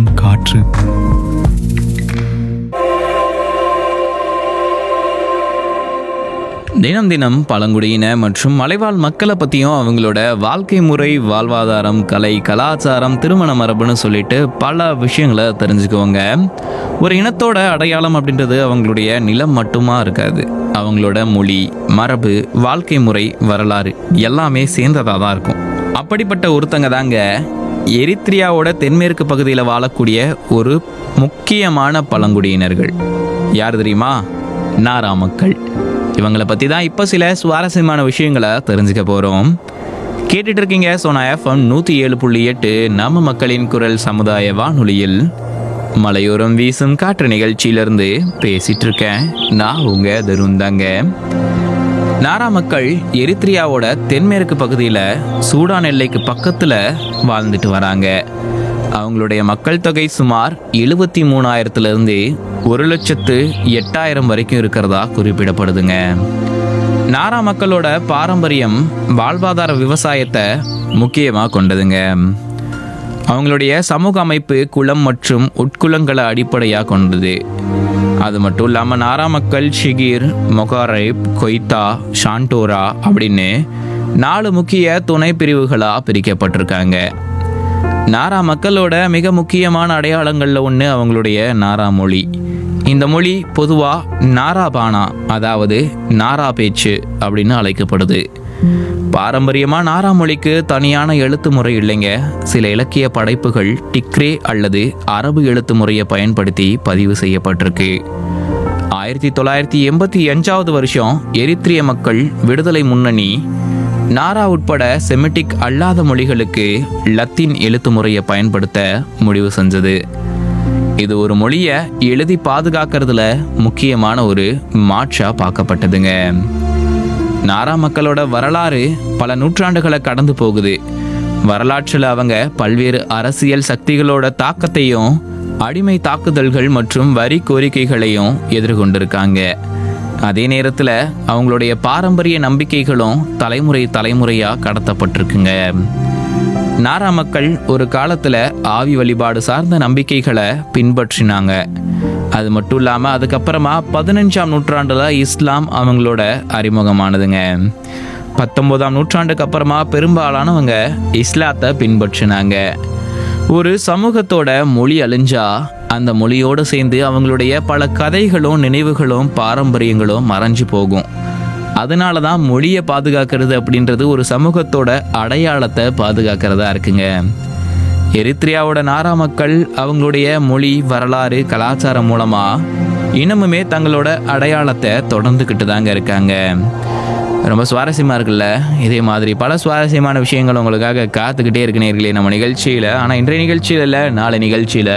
வீசும் காற்று தினம் தினம் பழங்குடியின மற்றும் மலைவாழ் மக்களை பற்றியும் அவங்களோட வாழ்க்கை முறை வாழ்வாதாரம் கலை கலாச்சாரம் திருமண மரபுன்னு சொல்லிட்டு பல விஷயங்களை தெரிஞ்சுக்குவாங்க ஒரு இனத்தோட அடையாளம் அப்படின்றது அவங்களுடைய நிலம் மட்டுமா இருக்காது அவங்களோட மொழி மரபு வாழ்க்கை முறை வரலாறு எல்லாமே சேர்ந்ததாக தான் இருக்கும் அப்படிப்பட்ட ஒருத்தங்க தாங்க எரித்ரியாவோட தென்மேற்கு பகுதியில் வாழக்கூடிய ஒரு முக்கியமான பழங்குடியினர்கள் யார் தெரியுமா நாரா மக்கள் இவங்களை பற்றி தான் இப்போ சில சுவாரஸ்யமான விஷயங்களை தெரிஞ்சுக்க போகிறோம் கேட்டுட்டு இருக்கீங்க சோனா எஃப்எம் நூற்றி ஏழு புள்ளி எட்டு நம்ம மக்களின் குரல் சமுதாய வானொலியில் மலையோரம் வீசும் காற்று நிகழ்ச்சியிலிருந்து பேசிட்டு இருக்கேன் நான் உங்க தருந்தாங்க நாரா மக்கள் எரித்ரியாவோட தென்மேற்கு பகுதியில் சூடான் எல்லைக்கு பக்கத்தில் வாழ்ந்துட்டு வராங்க அவங்களுடைய மக்கள் தொகை சுமார் எழுபத்தி மூணாயிரத்துலேருந்து ஒரு லட்சத்து எட்டாயிரம் வரைக்கும் இருக்கிறதா குறிப்பிடப்படுதுங்க நாரா மக்களோட பாரம்பரியம் வாழ்வாதார விவசாயத்தை முக்கியமாக கொண்டதுங்க அவங்களுடைய சமூக அமைப்பு குலம் மற்றும் உட்குலங்களை அடிப்படையாக கொண்டது அது மட்டும் இல்லாமல் நாரா மக்கள் ஷிகிர் மொகாரைப் கொய்தா ஷாண்டோரா அப்படின்னு நாலு முக்கிய துணை பிரிவுகளாக பிரிக்கப்பட்டிருக்காங்க நாரா மக்களோட மிக முக்கியமான அடையாளங்களில் ஒன்று அவங்களுடைய நாரா மொழி இந்த மொழி பொதுவாக நாராபானா அதாவது நாரா பேச்சு அப்படின்னு அழைக்கப்படுது பாரம்பரியமாக நாரா மொழிக்கு தனியான எழுத்து முறை இல்லைங்க சில இலக்கிய படைப்புகள் டிக்ரே அல்லது அரபு எழுத்து முறையை பயன்படுத்தி பதிவு செய்யப்பட்டிருக்கு ஆயிரத்தி தொள்ளாயிரத்தி எண்பத்தி அஞ்சாவது வருஷம் எரித்ரிய மக்கள் விடுதலை முன்னணி நாரா உட்பட செமிட்டிக் அல்லாத மொழிகளுக்கு லத்தீன் எழுத்து முறையை பயன்படுத்த முடிவு செஞ்சது இது ஒரு மொழியை எழுதி பாதுகாக்கிறதுல முக்கியமான ஒரு மாற்றா பார்க்கப்பட்டதுங்க நாரா மக்களோட வரலாறு பல நூற்றாண்டுகளை கடந்து போகுது வரலாற்றில் அவங்க பல்வேறு அரசியல் சக்திகளோட தாக்கத்தையும் அடிமை தாக்குதல்கள் மற்றும் வரி கோரிக்கைகளையும் எதிர்கொண்டிருக்காங்க அதே நேரத்தில் அவங்களுடைய பாரம்பரிய நம்பிக்கைகளும் தலைமுறை தலைமுறையாக கடத்தப்பட்டிருக்குங்க நாரா மக்கள் ஒரு காலத்தில் ஆவி வழிபாடு சார்ந்த நம்பிக்கைகளை பின்பற்றினாங்க அது மட்டும் இல்லாமல் அதுக்கப்புறமா பதினஞ்சாம் நூற்றாண்டில் இஸ்லாம் அவங்களோட அறிமுகமானதுங்க பத்தொன்பதாம் நூற்றாண்டுக்கு அப்புறமா பெரும்பாலானவங்க இஸ்லாத்தை பின்பற்றினாங்க ஒரு சமூகத்தோட மொழி அழிஞ்சா அந்த மொழியோடு சேர்ந்து அவங்களுடைய பல கதைகளும் நினைவுகளும் பாரம்பரியங்களும் மறைஞ்சு போகும் அதனால தான் மொழியை பாதுகாக்கிறது அப்படின்றது ஒரு சமூகத்தோட அடையாளத்தை பாதுகாக்கிறதா இருக்குங்க எரித்ரியாவோட நாரா மக்கள் அவங்களுடைய மொழி வரலாறு கலாச்சாரம் மூலமா இன்னமுமே தங்களோட அடையாளத்தை தொடர்ந்துக்கிட்டு தாங்க இருக்காங்க ரொம்ப சுவாரஸ்யமாக இருக்குல்ல இதே மாதிரி பல சுவாரஸ்யமான விஷயங்கள் உங்களுக்காக காத்துக்கிட்டே இருக்கு நேர்களே நம்ம நிகழ்ச்சியில் ஆனால் இன்றைய நிகழ்ச்சியில் இல்லை நாளை நிகழ்ச்சியில்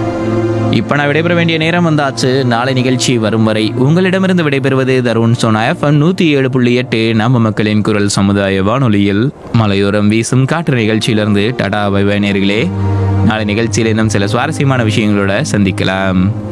இப்போ நான் விடைபெற வேண்டிய நேரம் வந்தாச்சு நாளை நிகழ்ச்சி வரும் வரை உங்களிடமிருந்து விடைபெறுவது தருண் சோனா எஃப்எம் நூற்றி ஏழு புள்ளி எட்டு நம்ம மக்களின் குரல் சமுதாய வானொலியில் மலையோரம் வீசும் காற்று நிகழ்ச்சியிலிருந்து டடா பை பை நேர்களே நாளை நிகழ்ச்சியில் இன்னும் சில சுவாரஸ்யமான விஷயங்களோட சந்திக்கலாம்